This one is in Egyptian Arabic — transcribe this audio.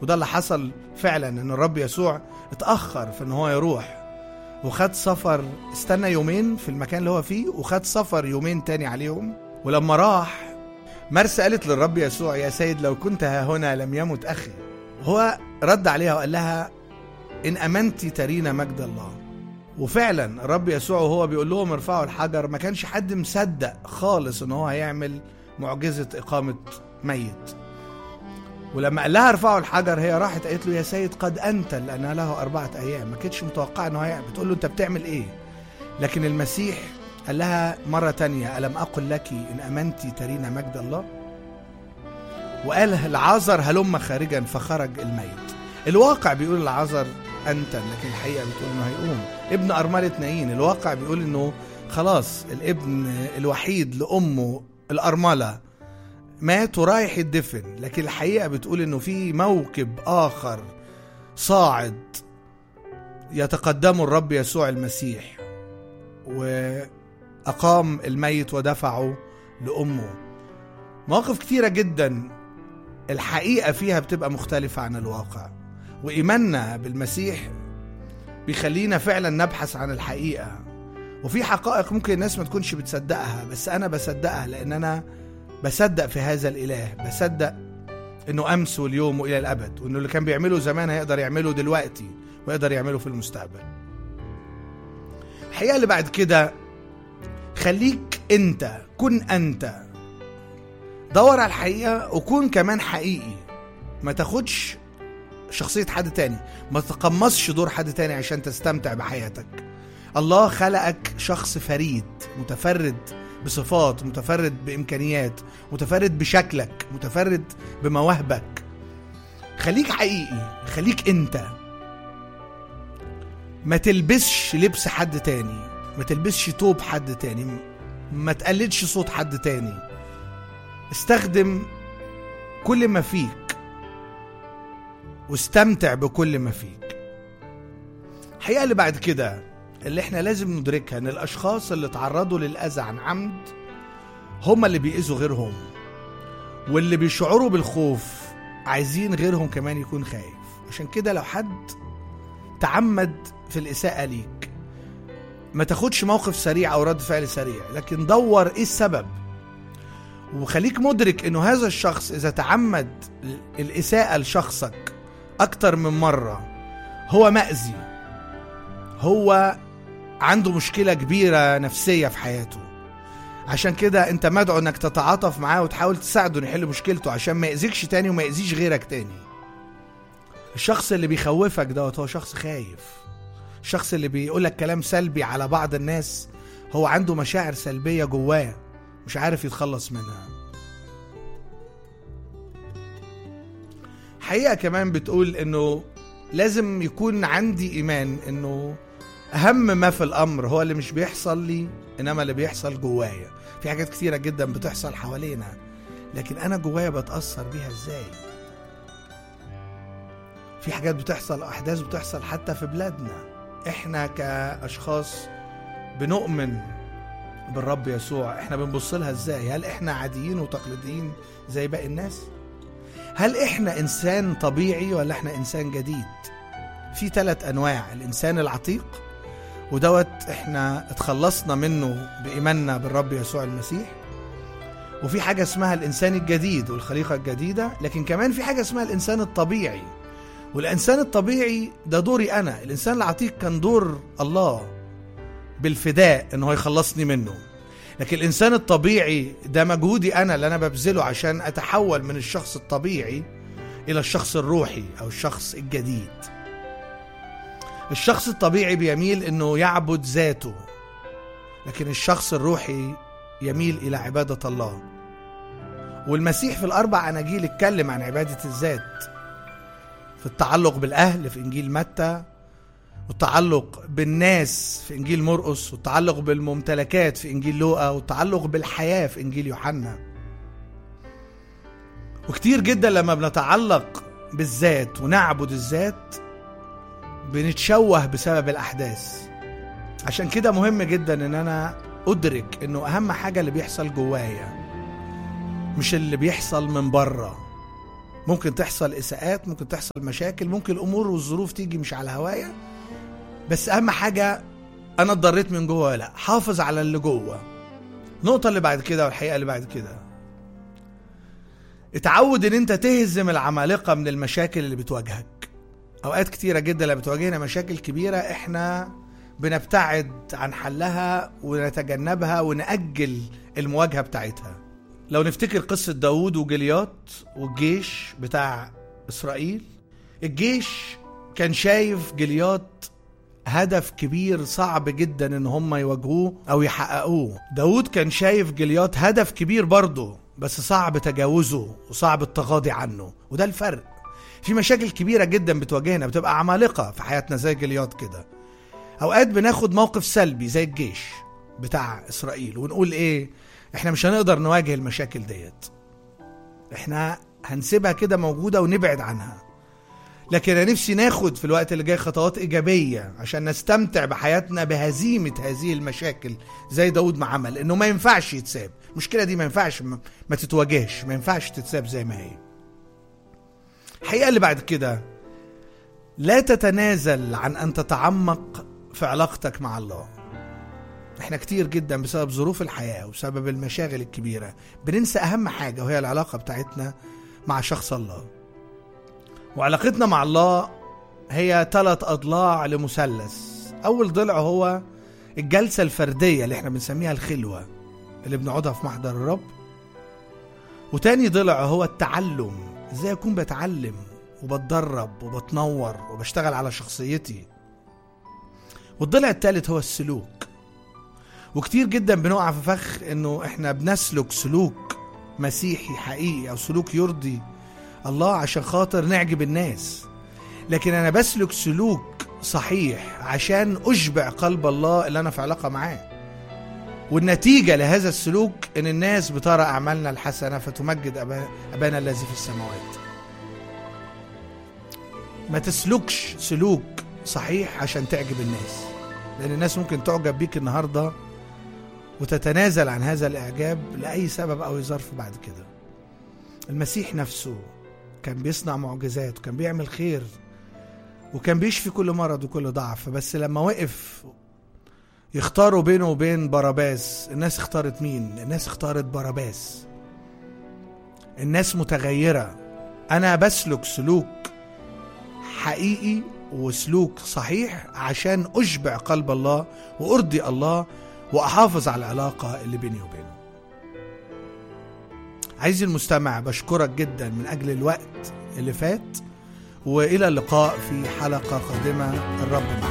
وده اللي حصل فعلا ان الرب يسوع اتاخر في ان هو يروح وخد سفر استنى يومين في المكان اللي هو فيه وخد سفر يومين تاني عليهم ولما راح مرسى قالت للرب يسوع يا سيد لو كنت ها هنا لم يمت اخي هو رد عليها وقال لها ان امنت ترين مجد الله وفعلا الرب يسوع وهو بيقول لهم ارفعوا الحجر ما كانش حد مصدق خالص ان هو هيعمل معجزه اقامه ميت ولما قال لها ارفعوا الحجر هي راحت قالت له يا سيد قد انت لانها له اربعه ايام ما كانتش متوقعه ان هو هيعمل بتقول له انت بتعمل ايه لكن المسيح قال لها مره تانية الم اقل لك ان امنت ترين مجد الله وقال العازر هلم خارجا فخرج الميت الواقع بيقول العازر انت لكن الحقيقه بتقول انه هيقوم ابن ارمله نايين الواقع بيقول انه خلاص الابن الوحيد لامه الارمله مات ورايح يدفن لكن الحقيقه بتقول انه في موكب اخر صاعد يتقدمه الرب يسوع المسيح واقام الميت ودفعه لامه مواقف كتيره جدا الحقيقه فيها بتبقى مختلفه عن الواقع وايماننا بالمسيح بيخلينا فعلا نبحث عن الحقيقه وفي حقائق ممكن الناس ما تكونش بتصدقها بس انا بصدقها لان انا بصدق في هذا الاله بصدق انه امس واليوم والى الابد وانه اللي كان بيعمله زمان هيقدر يعمله دلوقتي ويقدر يعمله في المستقبل الحقيقه اللي بعد كده خليك انت كن انت دور على الحقيقه وكون كمان حقيقي ما تاخدش شخصيه حد تاني ما تتقمصش دور حد تاني عشان تستمتع بحياتك الله خلقك شخص فريد متفرد بصفات متفرد بامكانيات متفرد بشكلك متفرد بمواهبك خليك حقيقي خليك انت ما تلبسش لبس حد تاني ما تلبسش توب حد تاني ما تقلدش صوت حد تاني استخدم كل ما فيك واستمتع بكل ما فيك الحقيقة اللي بعد كده اللي احنا لازم ندركها ان الاشخاص اللي تعرضوا للاذى عن عمد هم اللي بيأذوا غيرهم واللي بيشعروا بالخوف عايزين غيرهم كمان يكون خايف عشان كده لو حد تعمد في الإساءة ليك ما تاخدش موقف سريع أو رد فعل سريع لكن دور إيه السبب وخليك مدرك إنه هذا الشخص إذا تعمد الإساءة لشخصك أكتر من مرة هو مأذي هو عنده مشكلة كبيرة نفسية في حياته عشان كده انت مدعو انك تتعاطف معاه وتحاول تساعده انه يحل مشكلته عشان ما يأذيكش تاني وما يأذيش غيرك تاني الشخص اللي بيخوفك دوت هو شخص خايف الشخص اللي بيقولك كلام سلبي على بعض الناس هو عنده مشاعر سلبية جواه مش عارف يتخلص منها حقيقة كمان بتقول انه لازم يكون عندي ايمان انه اهم ما في الامر هو اللي مش بيحصل لي انما اللي بيحصل جوايا في حاجات كتيره جدا بتحصل حوالينا لكن انا جوايا بتاثر بيها ازاي في حاجات بتحصل احداث بتحصل حتى في بلادنا احنا كاشخاص بنؤمن بالرب يسوع احنا بنبص لها ازاي هل احنا عاديين وتقليديين زي باقي الناس هل احنا انسان طبيعي ولا احنا انسان جديد في ثلاث انواع الانسان العتيق ودوت احنا اتخلصنا منه بايماننا بالرب يسوع المسيح وفي حاجه اسمها الانسان الجديد والخليقه الجديده لكن كمان في حاجه اسمها الانسان الطبيعي والانسان الطبيعي ده دوري انا الانسان العتيق كان دور الله بالفداء ان هو يخلصني منه لكن الانسان الطبيعي ده مجهودي انا اللي انا ببذله عشان اتحول من الشخص الطبيعي الى الشخص الروحي او الشخص الجديد الشخص الطبيعي بيميل انه يعبد ذاته لكن الشخص الروحي يميل الى عباده الله والمسيح في الاربع اناجيل اتكلم عن عباده الذات في التعلق بالاهل في انجيل متى والتعلق بالناس في انجيل مرقس والتعلق بالممتلكات في انجيل لوقا والتعلق بالحياه في انجيل يوحنا وكتير جدا لما بنتعلق بالذات ونعبد الذات بنتشوه بسبب الاحداث عشان كده مهم جدا ان انا ادرك انه اهم حاجه اللي بيحصل جوايا مش اللي بيحصل من بره ممكن تحصل اساءات ممكن تحصل مشاكل ممكن الامور والظروف تيجي مش على هوايا بس اهم حاجه انا اتضريت من جوه ولا لا حافظ على اللي جوه النقطه اللي بعد كده والحقيقه اللي بعد كده اتعود ان انت تهزم العمالقه من المشاكل اللي بتواجهك اوقات كتيره جدا لما بتواجهنا مشاكل كبيره احنا بنبتعد عن حلها ونتجنبها ونأجل المواجهه بتاعتها لو نفتكر قصه داوود وجليات والجيش بتاع اسرائيل الجيش كان شايف جليات هدف كبير صعب جدا ان هم يواجهوه او يحققوه داود كان شايف جليات هدف كبير برضه بس صعب تجاوزه وصعب التغاضي عنه وده الفرق في مشاكل كبيرة جدا بتواجهنا بتبقى عمالقة في حياتنا زي جليات كده اوقات بناخد موقف سلبي زي الجيش بتاع اسرائيل ونقول ايه احنا مش هنقدر نواجه المشاكل ديت احنا هنسيبها كده موجودة ونبعد عنها لكن انا نفسي ناخد في الوقت اللي جاي خطوات ايجابيه عشان نستمتع بحياتنا بهزيمه هذه المشاكل زي داود ما عمل انه ما ينفعش يتساب المشكله دي ما ينفعش ما, ما تتواجهش ما ينفعش تتساب زي ما هي الحقيقه اللي بعد كده لا تتنازل عن ان تتعمق في علاقتك مع الله احنا كتير جدا بسبب ظروف الحياه وبسبب المشاغل الكبيره بننسى اهم حاجه وهي العلاقه بتاعتنا مع شخص الله وعلاقتنا مع الله هي ثلاث أضلاع لمثلث أول ضلع هو الجلسة الفردية اللي احنا بنسميها الخلوة اللي بنقعدها في محضر الرب وتاني ضلع هو التعلم ازاي اكون بتعلم وبتدرب وبتنور وبشتغل على شخصيتي والضلع الثالث هو السلوك وكتير جدا بنقع في فخ انه احنا بنسلك سلوك مسيحي حقيقي او سلوك يرضي الله عشان خاطر نعجب الناس لكن انا بسلك سلوك صحيح عشان اشبع قلب الله اللي انا في علاقه معاه والنتيجة لهذا السلوك إن الناس بترى أعمالنا الحسنة فتمجد أبا- أبانا الذي في السماوات. ما تسلكش سلوك صحيح عشان تعجب الناس، لأن الناس ممكن تعجب بيك النهاردة وتتنازل عن هذا الإعجاب لأي سبب أو ظرف بعد كده. المسيح نفسه كان بيصنع معجزات وكان بيعمل خير وكان بيشفي كل مرض وكل ضعف بس لما وقف يختاروا بينه وبين باراباس الناس اختارت مين الناس اختارت باراباس الناس متغيرة أنا بسلك سلوك حقيقي وسلوك صحيح عشان أشبع قلب الله وأرضي الله وأحافظ على العلاقة اللي بيني وبينه عايزي المستمع بشكرك جدا من أجل الوقت اللي فات وإلى اللقاء في حلقة قادمة الرب معك